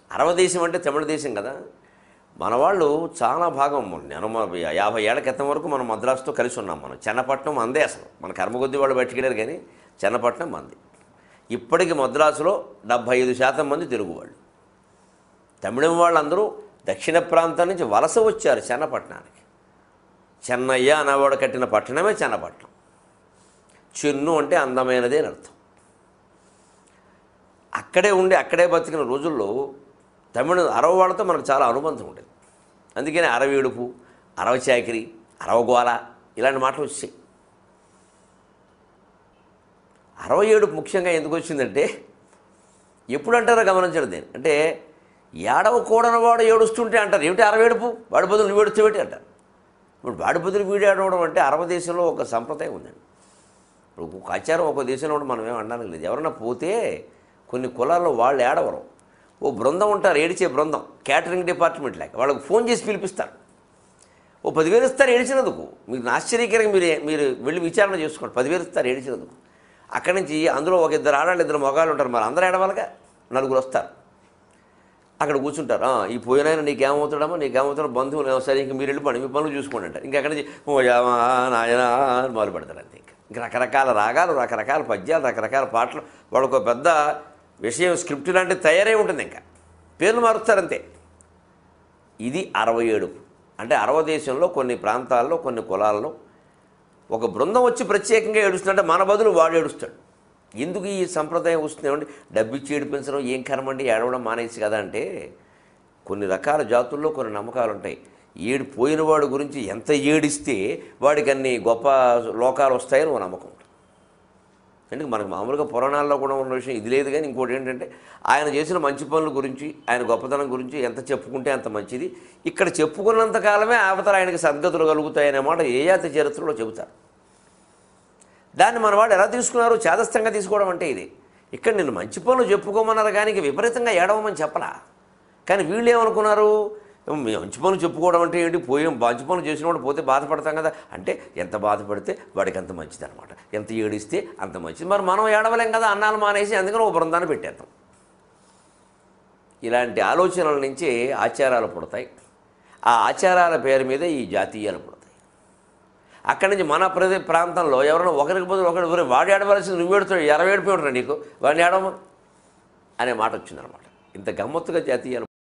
అరవ దేశం అంటే తమిళ దేశం కదా మన వాళ్ళు చాలా భాగం నేను మా యాభై ఏళ్ల క్రితం వరకు మనం మద్రాసుతో కలిసి ఉన్నాం మనం చెన్నపట్నం మందే అసలు మన కర్మకొద్ది వాళ్ళు బయటికెళ్ళారు కానీ చెన్నపట్నం మంది ఇప్పటికి మద్రాసులో డెబ్భై ఐదు శాతం మంది తెలుగు వాళ్ళు తమిళం వాళ్ళందరూ దక్షిణ ప్రాంతం నుంచి వలస వచ్చారు చెన్నపట్నానికి చెన్నయ్య అనేవాడు కట్టిన పట్టణమే చెన్నపట్నం చెన్ను అంటే అందమైనదే అని అర్థం అక్కడే ఉండి అక్కడే బతికిన రోజుల్లో తమిళ అరవ వాళ్ళతో మనకు చాలా అనుబంధం ఉండేది అందుకని అరవేడుపు అరవ చాకిరి అరవగోల ఇలాంటి మాటలు వచ్చాయి అరవై ఏడు ముఖ్యంగా ఎందుకు వచ్చిందంటే ఎప్పుడు అంటారో గమనించడం నేను అంటే ఏడవకూడని వాడు ఏడుస్తుంటే అంటారు ఏమిటి అరవేడుపు వాడి బదులు నువ్వు ఏడుస్తూ పెట్టి అంటారు ఇప్పుడు వాడి బదులు వీడు ఏడవడం అంటే అరవ దేశంలో ఒక సంప్రదాయం ఉందండి ఇప్పుడు ఒక ఆచారం ఒక దేశంలో ఉండి మనం ఏం అనడానికి లేదు ఎవరన్నా పోతే కొన్ని కులాల్లో వాళ్ళు ఏడవరు ఓ బృందం ఉంటారు ఏడిచే బృందం క్యాటరింగ్ డిపార్ట్మెంట్ లేక వాళ్ళకి ఫోన్ చేసి పిలిపిస్తారు ఓ పదివేలు ఇస్తారు ఏడిచినందుకు మీకు ఆశ్చర్యకరంగా మీరు మీరు వెళ్ళి విచారణ చేసుకోండి పదివేలు ఇస్తారు ఏడిచినందుకు అక్కడి నుంచి అందులో ఒక ఇద్దరు ఆడాళ్ళు ఇద్దరు మగాళ్ళు ఉంటారు మరి అందరూ ఏడవాలిగా నలుగురు వస్తారు అక్కడ కూర్చుంటారు "ఆ, ఈ పోయినాయన నీకేమవుతాడమో నీకేమవుతాడో బంధువులు సరే ఇంక మీరు వెళ్ళి పని మీ పనులు చూసుకోండి అంటారు ఇంకా అక్కడి నుంచి ఓ యామా నాయనా అని మొదలు పెడతారు అంతే ఇంకా ఇంకా రకరకాల రాగాలు రకరకాల పద్యాలు రకరకాల పాటలు వాళ్ళకు ఒక పెద్ద విషయం స్క్రిప్ట్ లాంటిది తయారై ఉంటుంది ఇంకా పేర్లు మారుస్తారు అంతే ఇది అరవై ఏడు అంటే అరవ దేశంలో కొన్ని ప్రాంతాల్లో కొన్ని కులాల్లో ఒక బృందం వచ్చి ప్రత్యేకంగా ఏడుస్తుందంటే మన బదులు వాడు ఏడుస్తాడు ఎందుకు ఈ సంప్రదాయం వస్తుంది ఏమండి డబ్బిచ్చి ఏడిపించడం ఏం కర్మండి ఏడవడం మానేసి కదా అంటే కొన్ని రకాల జాతుల్లో కొన్ని నమ్మకాలు ఉంటాయి ఏడు పోయిన వాడి గురించి ఎంత ఏడిస్తే వాడికి అన్ని గొప్ప లోకాలు వస్తాయని ఒక నమ్మకం ఉంటుంది అంటే మనకు మామూలుగా పురాణాల్లో కూడా ఉన్న విషయం ఇది లేదు కానీ ఇంకోటి ఏంటంటే ఆయన చేసిన మంచి పనుల గురించి ఆయన గొప్పతనం గురించి ఎంత చెప్పుకుంటే అంత మంచిది ఇక్కడ చెప్పుకున్నంత కాలమే అవతల ఆయనకి సద్గతులు కలుగుతాయనే మాట ఏ జాతి చరిత్రలో చెబుతారు దాన్ని మన వాళ్ళు ఎలా తీసుకున్నారు చేదస్థంగా తీసుకోవడం అంటే ఇది ఇక్కడ నేను మంచి పనులు చెప్పుకోమన్నారు కానీ ఇక విపరీతంగా ఏడవమని చెప్పలా కానీ వీళ్ళు ఏమనుకున్నారు "మీ మంచి పనులు చెప్పుకోవడం అంటే ఏంటి పోయి మంచి పనులు చేసినప్పుడు పోతే బాధపడతాం కదా అంటే ఎంత బాధపడితే వాడికి అంత మంచిది అనమాట ఎంత ఏడిస్తే అంత మంచిది మరి మనం ఏడవలేం కదా అన్నాలు మానేసి అందుకని ఒక బృందాన్ని పెట్టేద్దాం ఇలాంటి ఆలోచనల నుంచి ఆచారాలు పుడతాయి ఆ ఆచారాల పేరు మీద ఈ జాతీయాలు పుడతాయి అక్కడి నుంచి మన ప్రదే ప్రాంతంలో ఎవరైనా ఒకరికి బదులు ఒకరి "ఒరేయ్, వాడు ఏడవలసింది నువ్వు ఏడుతాడు ఎరవై ఏడిపోయి ఉంటాడు నీకు వాడిని ఏడవ అనే మాట వచ్చిందనమాట ఇంత గమ్మత్తుగా జాతీయాలు